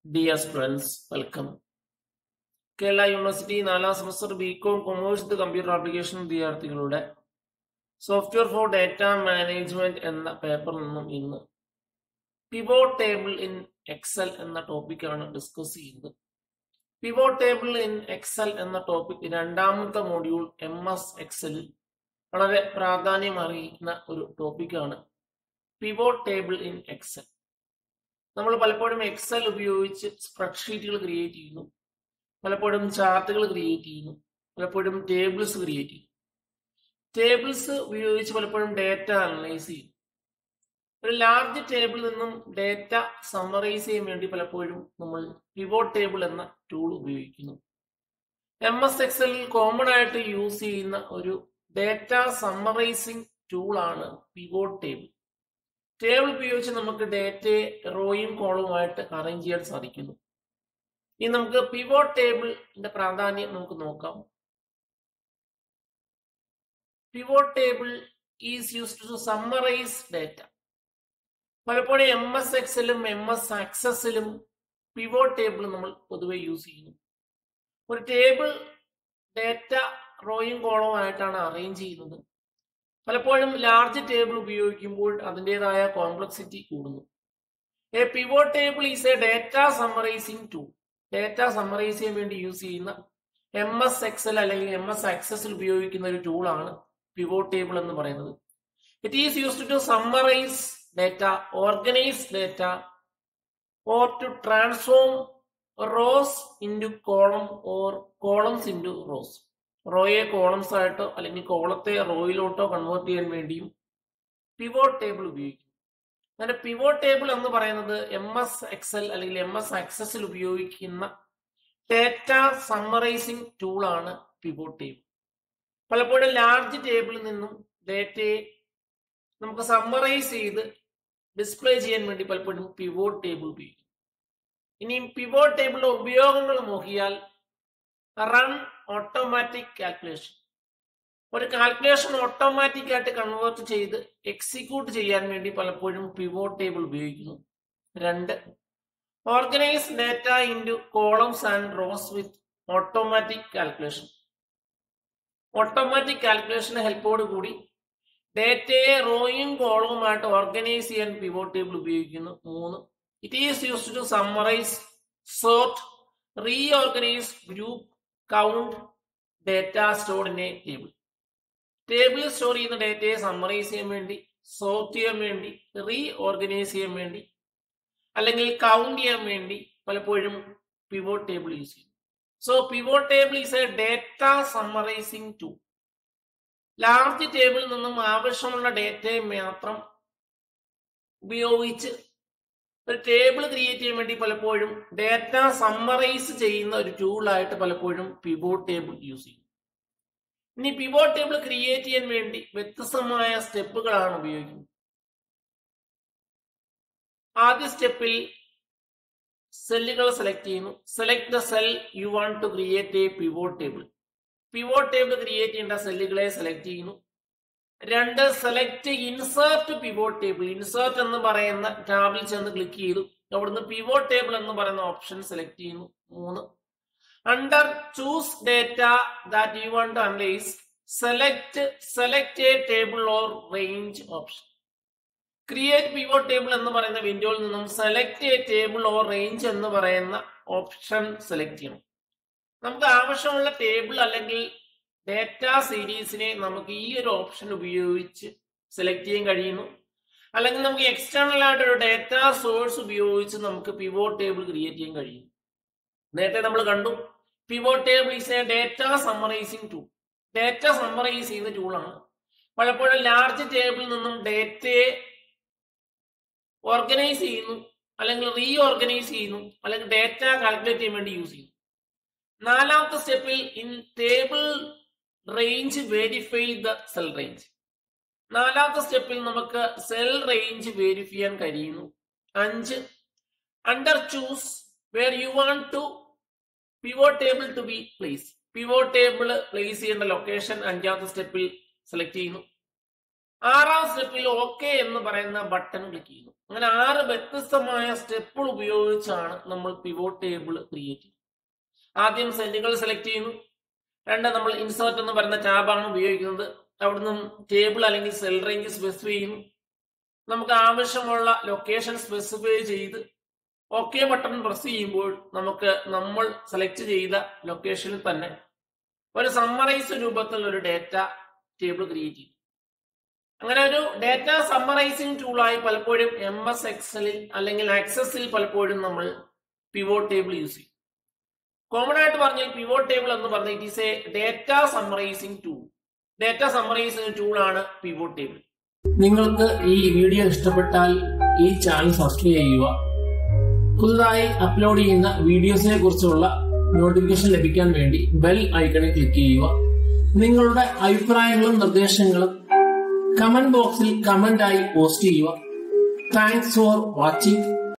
dear students welcome Kerala university നാലാം semester BCom commerce with computer application വിദ്യാർത്ഥികളുടെ software for data management എന്ന പേപ്പറിൽ നിന്നും ഇന്ന് പിവോട്ട് ടേബിൾ ഇൻ എക്സൽ എന്ന ടോപ്പിക്കാണ് ഡിസ്കസ് ചെയ്യുന്നത് പിവോട്ട് ടേബിൾ ഇൻ എക്സൽ എന്ന ടോപ്പിക് രണ്ടാമത്തെ മോഡ്യൂൾ എം എസ് എക്സലിൽ വളരെ പ്രാധാന്യം അറിയിക്കുന്ന ഒരു ടോപ്പിക്കാണ് പിവോട്ട് ടേബിൾ ഇൻ എക്സൽ നമ്മൾ പലപ്പോഴും എക്സൽ ഉപയോഗിച്ച് സ്പ്രെഡ്ഷീറ്റുകൾ ക്രിയേറ്റ് ചെയ്യുന്നു പലപ്പോഴും ചാർട്ടുകൾ ക്രിയേറ്റ് ചെയ്യുന്നു പലപ്പോഴും ടേബിൾസ് ക്രിയേറ്റ് ചെയ്യുന്നു ടേബിൾസ് ഉപയോഗിച്ച് പലപ്പോഴും ഡേറ്റ അനലൈസ് ചെയ്യും ഒരു ലാർജ് ടേബിളിൽ നിന്നും ഡേറ്റ സമ്മറൈസ് ചെയ്യാൻ വേണ്ടി പലപ്പോഴും നമ്മൾ പിവോട്ട് ടേബിൾ എന്ന ടൂൾ ഉപയോഗിക്കുന്നു എം എസ് എക്സലിൽ കോമൺ ആയിട്ട് യൂസ് ചെയ്യുന്ന ഒരു ഡേറ്റ സമ്മറൈസിങ് ടൂളാണ് പിവോട്ട് ടേബിൾ ടേബിൾ ഉപയോഗിച്ച് നമുക്ക് ഡേറ്റയെ റോയും കോളവുമായിട്ട് അറേഞ്ച് ചെയ്യാൻ സാധിക്കുന്നു ഇനി നമുക്ക് പിവോട്ട് ടേബിളിന്റെ പ്രാധാന്യം നമുക്ക് നോക്കാം pivot table is used to summarise data പലപ്പോഴും എം എസ് എക്സലും എം എസ് ആക്സസിലും പിവോട്ട് ടേബിൾ നമ്മൾ പൊതുവെ യൂസ് ചെയ്യുന്നു ഒരു ടേബിൾ ഡേറ്റ റോയും കോളവുമായിട്ടാണ് അറേഞ്ച് ചെയ്യുന്നത് പലപ്പോഴും ലാർജ് ടേബിൾ ഉപയോഗിക്കുമ്പോൾ അതിൻ്റെതായ കോംപ്ലക്സിറ്റി കൂടുന്നു a pivot table is a data summarising tool data summarise ചെയ്യാൻ വേണ്ടി യൂസ് ചെയ്യുന്ന എം എസ് എക്സൽ അല്ലെങ്കിൽ എം എസ് ആക്സസിൽ ഉപയോഗിക്കുന്ന ഒരു ടൂളാണ് പിവോട്ട് ടേബിൾ എന്ന് പറയുന്നത് it is used to summarise data organise data or to transform rows into column or columns into rows റോയെ കോളംസ് ആയിട്ടോ അല്ലെങ്കിൽ കോളത്തെ റോയിലോട്ടോ കൺവേർട്ട് ചെയ്യാൻ വേണ്ടിയും പിവോട്ട് ടേബിൾ ഉപയോഗിക്കും അങ്ങനെ പിവോട്ട് ടേബിൾ എന്ന് പറയുന്നത് എം എസ് എക്സൽ അല്ലെങ്കിൽ എം എസ് ആക്സസിൽ ഉപയോഗിക്കുന്ന ഡേറ്റ സമ്മറൈസിംഗ് ടൂളാണ് പിവോട്ട് ടേബിൾ പലപ്പോഴും ലാർജ് ടേബിളിൽ നിന്നും ഡേറ്റയെ നമുക്ക് സമ്മറൈസ് ചെയ്ത് ഡിസ്പ്ലേ ചെയ്യാൻ വേണ്ടി പലപ്പോഴും പിവോട്ട് ടേബിൾ ഉപയോഗിക്കും ഇനി പിവോട്ട് ടേബിളിന്റെ ഉപയോഗങ്ങൾ നോക്കിയാൽ റൺ ഓട്ടോമാറ്റിക് കാൽക്കുലേഷൻ ഒരു കാൽക്കുലേഷൻ ഓട്ടോമാറ്റിക് ആയിട്ട് കൺവേർട്ട് ചെയ്ത് എക്സിക്യൂട്ട് ചെയ്യാൻ വേണ്ടി പലപ്പോഴും പിവോട്ട് ടേബിൾ ഉപയോഗിക്കുന്നു രണ്ട് organise data into columns and rows with automatic calculation automatic കാൽക്കുലേഷന്റെ ഹെൽപ്പോട് കൂടി ഡേറ്റയെ റോയും കോളവുമായിട്ട് ഓർഗനൈസ് ചെയ്യാൻ പിവോട്ട് ടേബിൾ ഉപയോഗിക്കുന്നു മൂന്ന് it is used to summarise sort reorganise group count data stored in a table ടേബിളിൽ സ്റ്റോർ ചെയ്യുന്ന ഡേറ്റയെ സമ്മറൈസ് ചെയ്യാൻ വേണ്ടി സോർട്ട് ചെയ്യാൻ വേണ്ടി റീ ഓർഗനൈസ് ചെയ്യാൻ വേണ്ടി അല്ലെങ്കിൽ കൗണ്ട് ചെയ്യാൻ വേണ്ടി പലപ്പോഴും പിവോട്ട് ടേബിൾ യൂസ് ചെയ്യും so pivot table is a data summarising tool large ടേബിളിൽ നിന്നും ആവശ്യമുള്ള ഡേറ്റയെ മാത്രം ഉപയോഗിച്ച് ഒരു ടേബിൾ ക്രിയേറ്റ് ചെയ്യാൻ വേണ്ടി പലപ്പോഴും ഡേറ്റ സമ്മറൈസ് ചെയ്യുന്ന ഒരു ടൂളായിട്ട് പലപ്പോഴും പിവോട്ട് ടേബിൾ യൂസ് ചെയ്യും ഇനി പിവോട്ട് ടേബിൾ ക്രിയേറ്റ് ചെയ്യാൻ വേണ്ടി വ്യത്യസ്തമായ സ്റ്റെപ്പുകളാണ് ഉപയോഗിക്കുന്നത് ആദ്യ സ്റ്റെപ്പിൽ സെല്ലുകൾ സെലക്ട് ചെയ്യുന്നു select the cell you want to create a pivot table pivot table create ചെയ്യേണ്ട സെല്ലുകളെ സെലക്ട് ചെയ്യുന്നു രണ്ട് select insert pivot table insert എന്ന് പറയുന്ന ടാബിൽ ചെന്ന് ക്ലിക്ക് ചെയ്തു അവിടുന്ന് പിവോട്ട് ടേബിൾ എന്ന് പറയുന്ന ഓപ്ഷൻ സെലക്ട് ചെയ്യുന്നു മൂന്ന് under choose data that you want to analyse select select a table or range option create pivot table എന്ന് പറയുന്ന വിൻഡോയിൽ നിന്നും select a table or range എന്ന് പറയുന്ന ഓപ്ഷൻ സെലക്ട് ചെയ്യണം നമുക്ക് ആവശ്യമുള്ള ടേബിൾ അല്ലെങ്കിൽ ഡേറ്റ സീരീസിനെ നമുക്ക് ഈ ഒരു ഓപ്ഷൻ ഉപയോഗിച്ച് സെലക്ട് ചെയ്യാൻ കഴിയുന്നു അല്ലെങ്കിൽ നമുക്ക് എക്സ്റ്റേണൽ ആയിട്ട് ഒരു ഡേറ്റ സോഴ്സ് ഉപയോഗിച്ച് നമുക്ക് പിവോട്ട് ടേബിൾ ക്രിയേറ്റ് ചെയ്യാൻ കഴിയും നേരത്തെ നമ്മൾ കണ്ടു pivot table is a data summarising tool data summarise ചെയ്യുന്ന ടൂളാണ് പലപ്പോഴും ലാർജ് ടേബിളിൽ നിന്നും ഡേറ്റയെ ഓർഗനൈസ് ചെയ്യുന്നു അല്ലെങ്കിൽ റീ ഓർഗനൈസ് ചെയ്യുന്നു അല്ലെങ്കിൽ ഡേറ്റ കാൽക്കുലേറ്റ് ചെയ്യാൻ വേണ്ടി യൂസ് ചെയ്യുന്നു നാലാമത്തെ സ്റ്റെപ്പിൽ in table range verify the cell range നാലാമത്തെ സ്റ്റെപ്പിൽ നമുക്ക് സെൽ റേഞ്ച് വെരിഫൈ ചെയ്യാൻ കഴിയുന്നു അഞ്ച് under choose where you want to pivot table to be place pivot table place ചെയ്യേണ്ട ലൊക്കേഷൻ അഞ്ചാമത്തെ സ്റ്റെപ്പിൽ സെലക്ട് ചെയ്യുന്നു ആറാം സ്റ്റെപ്പിൽ ഓക്കെ എന്ന് പറയുന്ന ബട്ടൺ ക്ലിക്ക് ചെയ്യുന്നു അങ്ങനെ ആറ് വ്യത്യസ്തമായ സ്റ്റെപ്പുകൾ ഉപയോഗിച്ചാണ് നമ്മൾ പിവോട്ട് ടേബിൾ ക്രിയേറ്റ് ചെയ്യുന്നത് ആദ്യം സെല്ലുകൾ സെലക്ട് ചെയ്യുന്നു രണ്ട് നമ്മൾ ഇൻസേർട്ട് എന്ന് പറയുന്ന ടാബാണ് ഉപയോഗിക്കുന്നത് അവിടുന്ന് ടേബിൾ അല്ലെങ്കിൽ സെൽ റേഞ്ച് സ്പെസിഫൈ ചെയ്യുന്നു നമുക്ക് ആവശ്യമുള്ള ലൊക്കേഷൻ സ്പെസിഫൈ ചെയ്ത് ഓക്കെ ബട്ടൺ പ്രസ് ചെയ്യുമ്പോൾ നമുക്ക് നമ്മൾ സെലക്ട് ചെയ്ത ലൊക്കേഷനിൽ തന്നെ ഒരു സമ്മറൈസ് രൂപത്തിൽ ഒരു ഡേറ്റ ടേബിൾ ക്രിയേറ്റ് ചെയ്യും അങ്ങനെ ഒരു ഡേറ്റ സമ്മറൈസിംഗ് ടൂളായി പലപ്പോഴും എം എസ് എക്സലിൽ അല്ലെങ്കിൽ ആക്സസിൽ പലപ്പോഴും നമ്മൾ പിവോട്ട് ടേബിൾ യൂസ് ചെയ്യും കോമൺ ആയിട്ട് പറഞ്ഞാൽ പിവോട്ട് ടേബിൾ എന്ന് പറഞ്ഞാൽ it is a data summarising tool data summarising tool ആണ് പിവോട്ട് ടേബിൾ നിങ്ങൾക്ക് ഈ വീഡിയോ ഇഷ്ടപ്പെട്ടാൽ ഈ ചാനൽ സബ്സ്ക്രൈബ് ചെയ്യുക പുതുതായി അപ്ലോഡ് ചെയ്യുന്ന വീഡിയോസിനെ കുറിച്ചുള്ള നോട്ടിഫിക്കേഷൻ ലഭിക്കാൻ വേണ്ടി ബെൽ ഐക്കണിൽ ക്ലിക്ക് ചെയ്യുക നിങ്ങളുടെ അഭിപ്രായങ്ങളും നിർദ്ദേശങ്ങളും കമന്റ് ബോക്സിൽ കമന്റ് ആയി പോസ്റ്റ് ചെയ്യുക താങ്ക്സ് ഫോർ വാച്ചിങ്